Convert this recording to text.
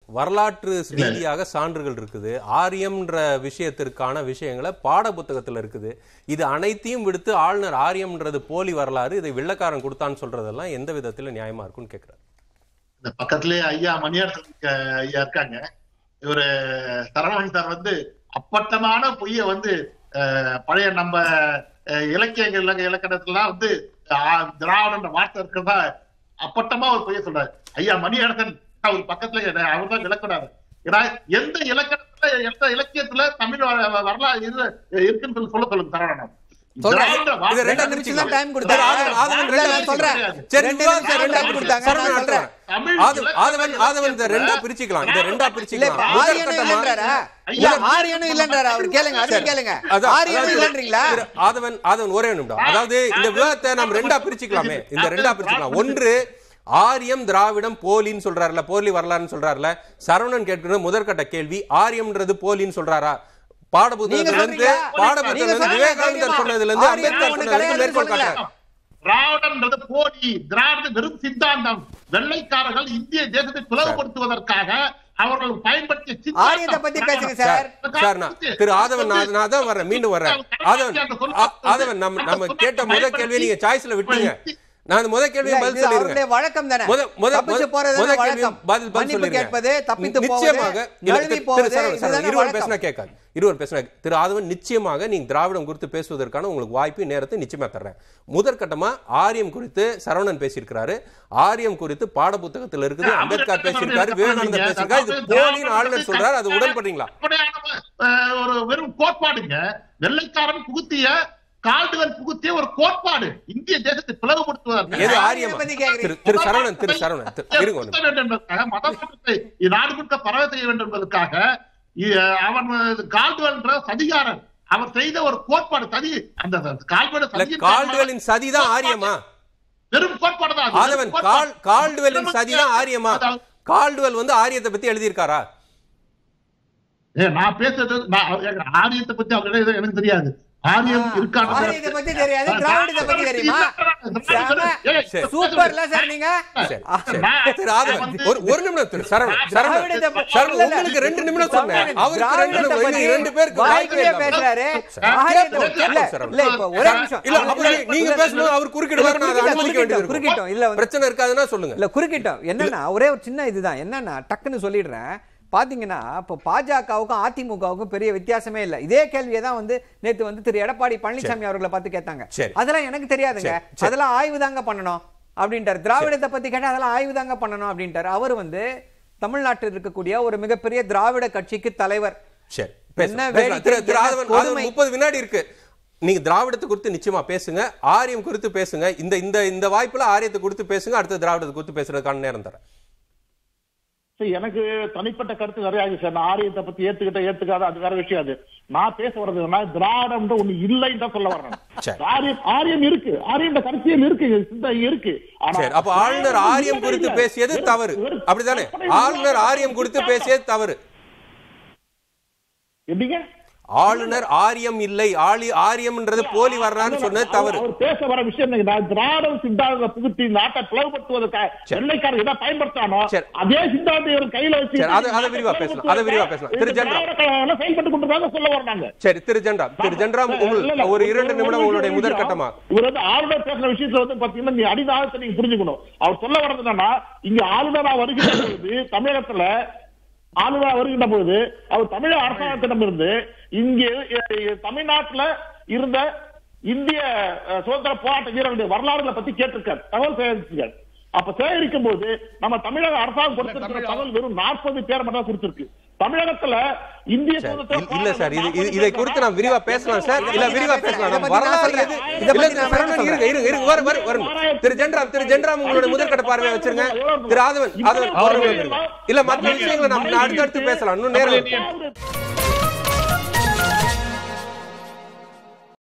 வரலாற்று ரீதியாக சான்றுகள் இருக்குது ஆரியம்ன்ற விஷயத்திற்கான விஷயங்களை பாட புத்தகத்துல இருக்குது இது அனைத்தையும் விடுத்து ஆளுநர் ஆரியம்ன்றது போலி வரலாறு இதை வெள்ளக்காரன் கொடுத்தான்னு சொல்றதெல்லாம் எந்த விதத்துல நியாயமா இருக்கும்னு கேக்குறாரு இந்த பக்கத்திலேயே ஐயா மணியரசன் ஐயா இருக்காங்க இவரு சரவணன் சார் வந்து அப்பட்டமான பொய்ய வந்து அஹ், பழைய நம்ம அஹ், இலக்கியங்கள் இலக்க- இலக்கணத்துலாம் வந்து ஆஹ், திராவிடன்ற வார்த்தை இருக்கிறதா அப்பட்டமா ஒரு பொய்ய சொல்றாரு ஐயா மணியரசன் அவர் பக்கத்துல அவர் தான் விளக்குறாரு ஏன்னா எந்த இலக்கணத்துல எந்த இலக்கியத்துல தமிழ் வ- வரலாறு இது இருக்குன்னு சொல்லி சொல்ல சொல்லுங்க சரவணன் சொல்றேன். திராவிட இது வார்த்தை- ரெண்டா நிமிஷம் பிரிச்சுக்கலாம். தான் time சரி, கொடுத்தாங்க. ஆதவன், ஆதவன் இல்ல, ரெண்டா நான் சொல்றேன். பிரிச்சுக்கலாம். சரி, ரெண்டு விவாதம் நிமிஷம் ரெண்டா time கொடுத்தாங்க. சரவணன் நான் சொல்றேன். நடத்துறேன். தமிழ் ஆதவன், ஆதவன், ஆதவன் இந்த ரெண்டா பிரிச்சுக்கலாம் இந்த ரெண்டா இல்ல பிரிச்சுக்கலாம் இப்ப முதல் ஆரியனும் கட்டமா- இல்லன்றாரா இல்ல ஐயா, ஆரியனும் இல்லன்றாரா அவர் கேளுங்க அது கேளுங்க அதான், ஆரியனும் அதாவது இல்லன்றீங்களா திரு ஆதவன் ஆதவன் ஒரே நிமிடம் அதாவது இந்த விவாதத்தை நாம் ரெண்டா பிரிச்சுக்கலாமே இந்த ரெண்டா பிரிச்சுக்கலாம் ஒன்று ஆரியம் திராவிடம் போலின்னு சொல்றாருல போலி வரலாறுன்னு சொல்றாருல சரவணன் கேட்கிற முதற்கட்ட கேள்வி ஆரியம்ன்றது போலின்னு சொல்றாரா பாடப்புத்தகத்துல நீங்க இருந்து சொல்றீங்க. பாடப்புத்தகத்துல நீங்க இருந்து சொல்றீங்க. விவேகானந்தர் சொன்னதுல இருந்து ஆரியம் அம்பேத்கர் ஒண்ணு சொன்னதுல இருந்து கிடையாதுன்னு மேற்கோள் சொல்லல. காட்டுறாரு திராவிடன்றது போலி திராவிட வெறும் சித்தாந்தம் வெள்ளைக்காரர்கள் இந்திய தேசத்தை பிளவுபடுத்துவதற்காக அவர்கள் பயன்படுத்திய சித்தாந்தம். ஆரியத்தை பத்தி பேசுங்க சார் சார் நான் திரு ஆதவன் நான் நான் தான் வர்றேன் மீண்டும் வர்றேன் ஆதவன் ஆ- ஆதவன் நம்ம நம்ம கேட்ட முத கேள்வியை நீங்க சாய்ஸ்ல விட்டீங்க நான் அந்த முத கேள்வியை இல்ல, பதில் இது அவருடைய சொல்லிருக்கேன் வழக்கம் தானே முத முத தப்பிச்சு முத- போறது முத தானே கேள்வி வழக்கம் பதில் பதில் மன்னிப்பு சொல்லிருக்கேன். கேட்பது தப்பித்து போவது நிச்சயமாக இல்ல, நழுவி திரு- போவது திரு சரவணன், சரவணன், இதுதானே இருவர் பேசினா வழக்கம் கேட்காது இருவர் பேசினா திரு ஆதவன் நிச்சயமாக நீங்க திராவிடம் குறித்து பேசுவதற்கான உங்களுக்கு வாய்ப்பு நேரத்தை நிச்சயமா தர்றேன் முதற்கட்டமா ஆரியம் குறித்து சரவணன் பேசியிருக்கிறாரு ஆரியம் குறித்து பாட புத்தகத்துல இருக்குது அவர் அம்பேத்கர் என்ன பேசியிருக்காரு சொல்றாரு? விவேகானந்தர் பேசியிருக்காரு இது அதாவது போலின்னு ஆளுநர் சொல்றாரு அது உடன்படுறீங்களா அப்படியான, அஹ், ஒரு வெறும் கோட்பாடுங்க வெள்ளைக்காரன் புகுத்திய கால்டுவல் புகுத்திய ஒரு கோட்பாடு இந்திய தேசத்தை பிளவுபடுத்துவதற்கு எது ஆரியத்தை ஆரியமா பத்தி கேக்குறீங்க. திரு திரு சரவணன் திரு சரவணன் திரு- இருங்க ஒரு நிமிஷம். திருத்த வேண்டும் என்பதற்காக மத மாற்றத்தை நாடு முழுக்க பரவ செய்ய வேண்டும் என்பதற்காக இ- அவன் கால்டுவல்ன்ற சதிகாரன் அவர் செய்த ஒரு கோட்பாடு சதி அந்த கால்டுவல் இல்ல சதியின் கால்டுவெலின் சதிதான் ஆரியமா வெறும் கோட்பாடு தான் அது. ஆதவன் வெறும் கால் கோட்பாடு. கால்டுவெலின் சதிதான் ஆரியமா அதாவது, கால்டுவெல் வந்து ஆரியத்தை பத்தி எழுதியிருக்காரா ஏ, நான் பேசுறது நான் ஆரியத்தை பத்தி அவர்கிட்ட எனக்கு தெரியாது ஆரியம் இருக்கான்னு ஆரியத்தை பத்தி தெரியாது திராவிடத்தை பத்தி தெரியுமா சரி. சூப்பர்ல சார் நீங்க சரி, ஆ, சரி. நான் திரு ஆதவன் வந்து- ஒரு ஒரு நிமிடம் திரு சரவணன் சரவணன் திராவிடத்தை பத்தி- சரவணன் இல்ல, இல்ல. உங்களுக்கு ரெண்டு நிமிடம் சொன்னேன் சரவணன், அவருக்கு ரெண்டு திராவிடத்தை நிமிடம் பத்தி இது ரெண்டு பேருக்கு வாய்ப்பே வாய்க்கிலே இல்லாம. பேசுறாரு சரி, ஆரியத்தை கேட்போம், பத்தி- இல்ல, கேட்போம் சரவணன். இல்ல, இப்ப ஒரே நிமிஷம். இல்ல அப்ப நீ- நீங்க பேசணும் அவர் குறுக்கிடுவாரு நான் அதை அனுமதிக்க வேண்டியது குறுக்கிட்டோம், இல்ல இருக்கும் வந்து- பிரச்சனை இருக்காதுன்னா சொல்லுங்க இல்ல குறுக்கிட்டோம் என்னன்னா ஒரே ஒரு சின்ன இதுதான் என்னன்னா டக்குன்னு சொல்லிடுறேன் பாத்தீங்கன்னா இப்போ பாஜகவுக்கும் அதிமுகவுக்கும் பெரிய வித்தியாசமே இல்ல இதே கேள்வியை தான் வந்து நேத்து வந்து திரு எடப்பாடி பழனிசாமி அவர்களை பார்த்து கேட்டாங்க சரி. அதெல்லாம் எனக்கு தெரியாதுங்க சரி, சரி. அதெல்லாம் ஆய்வு தாங்க பண்ணணும் அப்படின்ட்டாரு திராவிடத்தை பத்தி கேட்டா அதெல்லாம் ஆய்வு தாங்க பண்ணணும் அப்படின்ட்டாரு அவர் வந்து தமிழ்நாட்டில் இருக்கக்கூடிய ஒரு மிகப்பெரிய திராவிட கட்சிக்கு தலைவர் சரி என்ன பேசலாம், பேசலாம். வேடிக்கை, திரு திரு என்ன ஆதவன் கொடுமை. ஆதவன் முப்பது வினாடி இருக்கு நீங்க திராவிடத்தை குறித்து நிச்சயமா பேசுங்க ஆரியம் குறித்து பேசுங்க இந்த இந்த இந்த வாய்ப்புல ஆரியத்தை குறித்து பேசுங்க அடுத்து திராவிடத்தை குறித்து பேசுறதுக்கான நேரம் தரேன் சரி, எனக்கு தனிப்பட்ட கருத்து நிறைய ஆகுது சார் நான் ஆரியத்தை பத்தி ஏத்துக்கிட்ட ஏத்துக்காத அது வேற விஷயம் அது நான் பேச வர்றது என்னன்னா திராவிடம் ஒண்ணு இல்லைன்னு தான் சொல்ல வர்றேன் சரி. ஆரியம் ஆரியம் இருக்கு ஆரியம் கருத்தியல் இருக்கு சிந்தனை இருக்கு ஆனா சரி அப்ப ஆளுநர் ஆரியம் குறித்து இல்ல. பேசியது வெறும்- தவறு வெறும் அப்படிதானே கற்பனை ஆளுநர் ஆரியம் குறித்து பேசியது தவறு எப்படிங்க ஆளுநர் ஆரியம் இல்லை ஆளி ஆரியம்ன்றது போலி வரலாறுன்னு சொன்னது தவறு அவர் பேச வர விஷயம் என்னங்க, நான் திராவிட சித்தாந்த புகுத்தி நாட்டை பிளவுபடுத்துவதற்காக சரி. வெள்ளைக்காரர் எதை பயன்படுத்தானோ சரி. அதே சித்தாந்தம் இவர் கையில வச்சு சரி, அதை- அதை விரிவா பேசலாம், அதை விரிவா பேசலாம். திரு இந்த ஜெனரல். திராவிட கழகம் எல்லாம் செயல்பட்டு கொண்டுதாங்க சொல்ல வர்றாங்க சரி திரு ஜென்ராம் திரு ஜென்ராம் இல்ல, இல்ல, உங்கள் ஒரு இரண்டு ஒரு நிமிடம் உங்களுடைய விஷயம், முதற்கட்டமா இவர் வந்து ஆளுநர் பேசுற விஷயத்துல வந்து பாத்தீங்கன்னா நீ அடிநாதத்தை நீங்க புரிஞ்சுக்கணும் அவர் சொல்ல வர்றது என்னன்னா இங்க ஆளுநரா வருகின்ற பொழுது தமிழகத்துல ஆளுநரா வருகின்ற பொழுது அவர் தமிழக அரசாங்கத்திடம் இருந்து இங்கே அஹ், தமிழ்நாட்டுல இருந்த இந்திய அஹ், சுதந்திர போராட்ட வீரர்களுடைய வரலாறுகளை பத்தி கேட்டிருக்காரு தகவல் சேகரிச்சிருக்காரு அப்ப சேகரிக்கும் போது நம்ம தமிழக அரசாங்கம் கொடுத்திருக்கிற தகவல் வெறும் நாற்பது பேர் மட்டும் தான் கொடுத்திருக்கு தமிழகத்துல இந்திய சரி, சுதந்திர இல்ல- இல்ல சார் இது இது- போராட்ட இதை குறித்து நாம் விரிவா பேசலாம் சார் இல்ல விரிவா பேசலாம் நம்ம வரலாறு எது இதை இல்ல பத்தி நான் சரவணன் சொல்றேன். இருங்க இருங்க இருங்க வரும் வரும் வரும் திரு ஜென்ராம் திரு ஜென்ராம் உங்களுடைய முதற்கட்ட பார்வையை வச்சிருங்க திரு ஆதவன் ஆதவன் ஒரு நிமிடம் இருங்க. இல்ல மற்ற விஷயங்களை நம்ம அடுத்தடுத்து பேசலாம் இன்னும் நேரம் இருக்கு. அவரு-